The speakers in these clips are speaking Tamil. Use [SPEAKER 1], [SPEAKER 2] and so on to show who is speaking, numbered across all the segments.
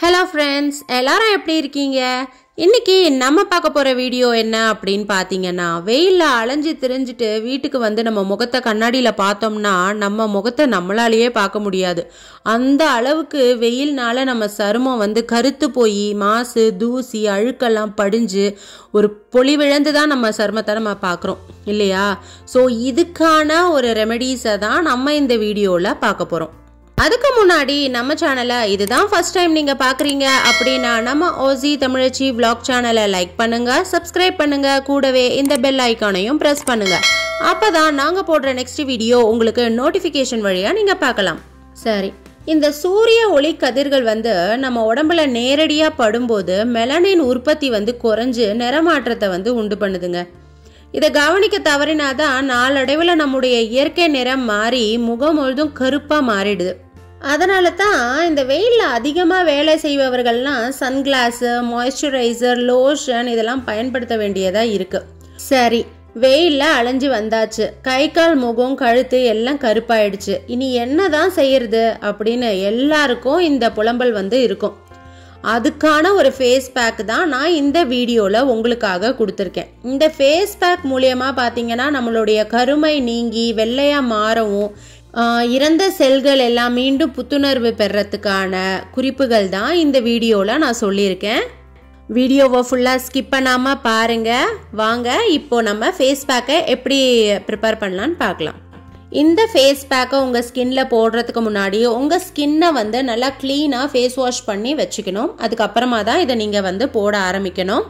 [SPEAKER 1] ஹலோ ஃப்ரெண்ட்ஸ் எல்லாரும் எப்படி இருக்கீங்க இன்னைக்கு நம்ம பார்க்க போகிற வீடியோ என்ன அப்படின்னு பார்த்தீங்கன்னா வெயிலில் அலைஞ்சு திரிஞ்சுட்டு வீட்டுக்கு வந்து நம்ம முகத்தை கண்ணாடியில் பார்த்தோம்னா நம்ம முகத்தை நம்மளாலேயே பார்க்க முடியாது அந்த அளவுக்கு வெயில்னால நம்ம சருமம் வந்து கருத்து போய் மாசு தூசி அழுக்கெல்லாம் படிஞ்சு ஒரு பொலிவிழந்து தான் நம்ம சருமத்தை நம்ம பார்க்குறோம் இல்லையா ஸோ இதுக்கான ஒரு ரெமெடிஸை தான் நம்ம இந்த வீடியோவில் பார்க்க போகிறோம் அதுக்கு முன்னாடி நம்ம சேனலை இதுதான் ஃபர்ஸ்ட் டைம் நீங்கள் பார்க்குறீங்க அப்படின்னா நம்ம ஓசி தமிழச்சி vlog சேனலை லைக் பண்ணுங்க சப்ஸ்கிரைப் பண்ணுங்க கூடவே இந்த பெல் ஐக்கானையும் ப்ரெஸ் பண்ணுங்க அப்போ தான் நாங்கள் போடுற நெக்ஸ்ட் வீடியோ உங்களுக்கு நோட்டிஃபிகேஷன் வழியாக நீங்கள் பார்க்கலாம் சரி இந்த சூரிய ஒளி கதிர்கள் வந்து நம்ம உடம்புல நேரடியாக படும்போது மெலனின் உற்பத்தி வந்து குறைஞ்சு நிறமாற்றத்தை வந்து உண்டு பண்ணுதுங்க இதை கவனிக்க தவறினாதான் நாளடைவில் நம்முடைய இயற்கை நிறம் மாறி முகம் முழுதும் கருப்பாக மாறிடுது அதனால தான் இந்த வெயிலில் அதிகமாக வேலை செய்பவர்கள்லாம் சன்கிளாஸு மாய்ஸ்சரைசர் லோஷன் இதெல்லாம் பயன்படுத்த வேண்டியதாக இருக்குது சரி வெயிலில் அலைஞ்சு வந்தாச்சு கை கால் முகம் கழுத்து எல்லாம் கருப்பாயிடுச்சு இனி என்ன தான் செய்யறது அப்படின்னு எல்லாருக்கும் இந்த புலம்பல் வந்து இருக்கும் அதுக்கான ஒரு ஃபேஸ் பேக் தான் நான் இந்த வீடியோவில் உங்களுக்காக கொடுத்துருக்கேன் இந்த ஃபேஸ் பேக் மூலியமாக பார்த்தீங்கன்னா நம்மளுடைய கருமை நீங்கி வெள்ளையாக மாறவும் ஆஹ், இறந்த செல்கள் எல்லாம் மீண்டும் புத்துணர்வு பெறத்துக்கான குறிப்புகள் தான் இந்த வீடியோவில் நான் சொல்லியிருக்கேன் வீடியோவை ஃபுல்லாக ஸ்கிப் பண்ணாமல் பாருங்கள் வாங்க இப்போ நம்ம ஃபேஸ் பேக்கை எப்படி ப்ரிப்பேர் பண்ணலான்னு பார்க்கலாம் இந்த ஃபேஸ் பேக்கை உங்கள் ஸ்கின்ல போடுறதுக்கு முன்னாடி உங்கள் ஸ்கின்னை வந்து நல்லா க்ளீனாக ஃபேஸ் வாஷ் பண்ணி வச்சுக்கணும் அதுக்கப்புறமா தான் இதை நீங்கள் வந்து போட ஆரம்பிக்கணும்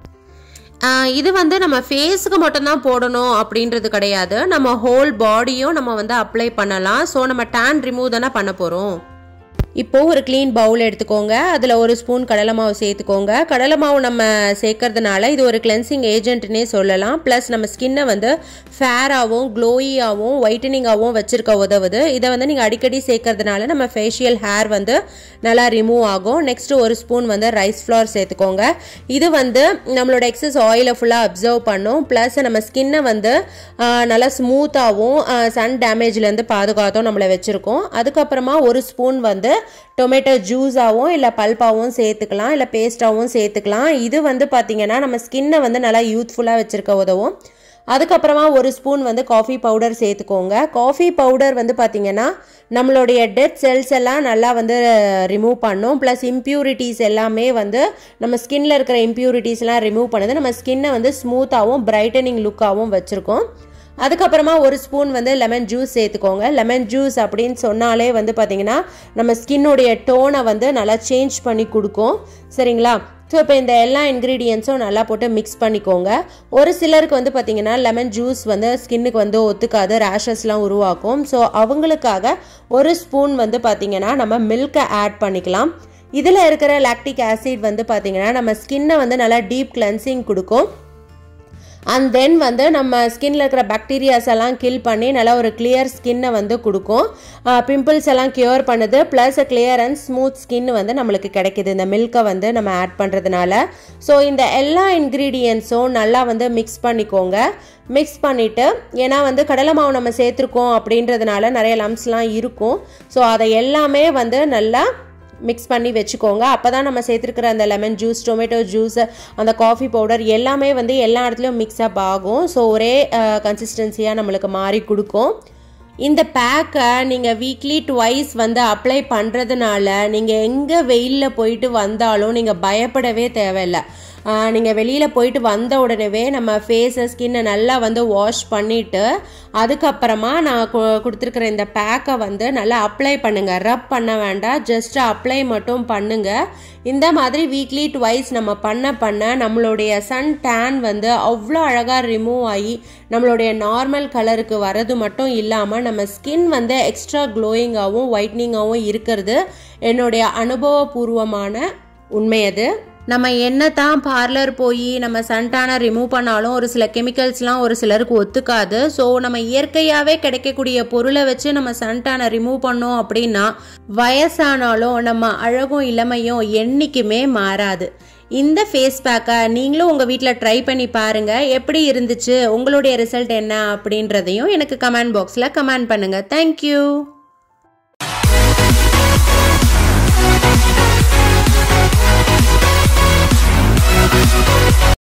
[SPEAKER 1] ஆஹ் இது வந்து நம்ம ஃபேஸுக்கு மட்டும்தான் போடணும் அப்படின்றது கிடையாது நம்ம ஹோல் பாடியும் நம்ம வந்து அப்ளை பண்ணலாம் ஸோ நம்ம டேன் ரிமூவ் தானே பண்ண போகிறோம் இப்போ ஒரு க்ளீன் பவுல் எடுத்துக்கோங்க அதில் ஒரு ஸ்பூன் கடலை மாவு சேர்த்துக்கோங்க கடலை மாவு நம்ம சேர்க்கறதுனால இது ஒரு கிளென்சிங் ஏஜென்ட்னே சொல்லலாம் ப்ளஸ் நம்ம ஸ்கின்னை வந்து ஃபேராகவும் க்ளோயியாகவும் ஒயிட்டனிங்காகவும் வச்சிருக்க உதவுது இதை வந்து நீங்கள் அடிக்கடி சேர்க்கறதுனால நம்ம ஃபேஷியல் ஹேர் வந்து நல்லா ரிமூவ் ஆகும் நெக்ஸ்ட் ஒரு ஸ்பூன் வந்து ரைஸ் ஃப்ளார் சேர்த்துக்கோங்க இது வந்து நம்மளோட எக்ஸஸ் ஆயிலை ஃபுல்லாக அப்சர்வ் பண்ணும் ப்ளஸ் நம்ம ஸ்கின்னை வந்து ஆஹ், நல்லா ஸ்மூத்தாகவும் சன் டேமேஜ்லேருந்து பாதுகாத்தும் நம்மளை வச்சுருக்கோம் அதுக்கப்புறமா ஒரு ஸ்பூன் வந்து டொமேட்டோ ஜூஸாகவும் இல்லை பல்பாகவும் சேர்த்துக்கலாம் இல்லை பேஸ்ட்டாகவும் சேர்த்துக்கலாம் இது வந்து பார்த்திங்கன்னா நம்ம ஸ்கின்னை வந்து நல்லா யூத்ஃபுல்லாக வச்சுருக்க உதவும் அதுக்கப்புறமா ஒரு ஸ்பூன் வந்து காஃபி பவுடர் சேர்த்துக்கோங்க காஃபி பவுடர் வந்து பார்த்திங்கன்னா நம்மளுடைய டெட் செல்ஸ் எல்லாம் நல்லா வந்து ரிமூவ் பண்ணும் ப்ளஸ் இம்ப்யூரிட்டிஸ் எல்லாமே வந்து நம்ம ஸ்கின்ல இருக்கிற இம்ப்யூரிட்டிஸ்லாம் ரிமூவ் பண்ணுது நம்ம ஸ்கின்னை வந்து ஸ்மூத்தாகவும் பிரைட்டனிங் லுக்காகவும் வச்சுருக்கோம் அதுக்கப்புறமா ஒரு ஸ்பூன் வந்து லெமன் ஜூஸ் சேர்த்துக்கோங்க லெமன் ஜூஸ் அப்படின்னு சொன்னாலே வந்து பார்த்தீங்கன்னா நம்ம ஸ்கின்னுடைய டோனை வந்து நல்லா சேஞ்ச் பண்ணி கொடுக்கும் சரிங்களா ஸோ இப்போ இந்த எல்லா இன்க்ரீடியன்ஸும் நல்லா போட்டு மிக்ஸ் பண்ணிக்கோங்க ஒரு சிலருக்கு வந்து பார்த்தீங்கன்னா லெமன் ஜூஸ் வந்து ஸ்கின்னுக்கு வந்து ஒத்துக்காது ரேஷஸ்லாம் உருவாக்கும் ஸோ அவங்களுக்காக ஒரு ஸ்பூன் வந்து பார்த்தீங்கன்னா நம்ம மில்கை ஆட் பண்ணிக்கலாம் இதில் இருக்கிற லாக்டிக் ஆசிட் வந்து பார்த்தீங்கன்னா நம்ம ஸ்கின்னை வந்து நல்லா டீப் கிளென்சிங் கொடுக்கும் அண்ட் தென் வந்து நம்ம ஸ்கின்ல இருக்கிற பாக்டீரியாஸ் எல்லாம் கில் பண்ணி நல்லா ஒரு கிளியர் ஸ்கின்னை வந்து கொடுக்கும் பிம்பிள்ஸ் எல்லாம் கியூர் பண்ணுது plus clear and smooth skin வந்து நம்மளுக்கு கிடைக்குது இந்த மில்கை வந்து நம்ம ஆட் பண்ணுறதுனால ஸோ இந்த எல்லா இன்க்ரீடியன்ஸும் நல்லா வந்து மிக்ஸ் பண்ணிக்கோங்க மிக்ஸ் பண்ணிவிட்டு ஏன்னா வந்து கடலை மாவு நம்ம சேர்த்துருக்கோம் அப்படின்றதுனால நிறைய லம்ஸ்லாம் இருக்கும் ஸோ அதை எல்லாமே வந்து நல்லா மிக்ஸ் பண்ணி வச்சுக்கோங்க அப்போ தான் நம்ம சேர்த்துருக்கிற அந்த லெமன் ஜூஸ் டொமேட்டோ ஜூஸ் அந்த காஃபி பவுடர் எல்லாமே வந்து எல்லா இடத்துலையும் மிக்ஸ் அப் ஆகும் ஸோ ஒரே கன்சிஸ்டன்சியாக நம்மளுக்கு மாறி கொடுக்கும் இந்த பேக்கை நீங்கள் வீக்லி ட்வைஸ் வந்து அப்ளை பண்ணுறதுனால நீங்கள் எங்கே வெயிலில் போயிட்டு வந்தாலும் நீங்கள் பயப்படவே தேவையில்லை நீங்கள் வெளியில் போயிட்டு வந்த உடனேவே நம்ம ஃபேஸை ஸ்கின்னை நல்லா வந்து வாஷ் பண்ணிவிட்டு அதுக்கப்புறமா நான் கு- கொடுத்துருக்குற இந்த பேக்கை வந்து நல்லா அப்ளை பண்ணுங்கள் ரப் பண்ண வேண்டாம் ஜஸ்ட் அப்ளை மட்டும் பண்ணுங்கள் இந்த மாதிரி வீக்லி ட்வைஸ் நம்ம பண்ண பண்ண நம்மளுடைய சன் டேன் வந்து அவ்வளோ அழகாக ரிமூவ் ஆகி நம்மளுடைய நார்மல் கலருக்கு வர்றது மட்டும் இல்லாமல் நம்ம ஸ்கின் வந்து எக்ஸ்ட்ரா க்ளோயிங்காகவும் ஒயிட்னிங்காகவும் இருக்கிறது என்னுடைய அனுபவபூர்வமான உண்மை அது நம்ம என்ன தான் பார்லர் போய் நம்ம சன்டானை ரிமூவ் பண்ணாலும் ஒரு சில கெமிக்கல்ஸ்லாம் ஒரு சிலருக்கு ஒத்துக்காது ஸோ நம்ம இயற்கையாகவே கிடைக்கக்கூடிய பொருளை வச்சு நம்ம சன்டானை ரிமூவ் பண்ணோம் அப்படின்னா வயசானாலும் நம்ம அழகும் இளமையும் என்றைக்குமே மாறாது இந்த ஃபேஸ் பேக்கை நீங்களும் உங்கள் வீட்டில் ட்ரை பண்ணி பாருங்கள் எப்படி இருந்துச்சு உங்களுடைய ரிசல்ட் என்ன அப்படின்றதையும் எனக்கு கமெண்ட் பாக்ஸில் கமெண்ட் பண்ணுங்கள் தேங்க்யூ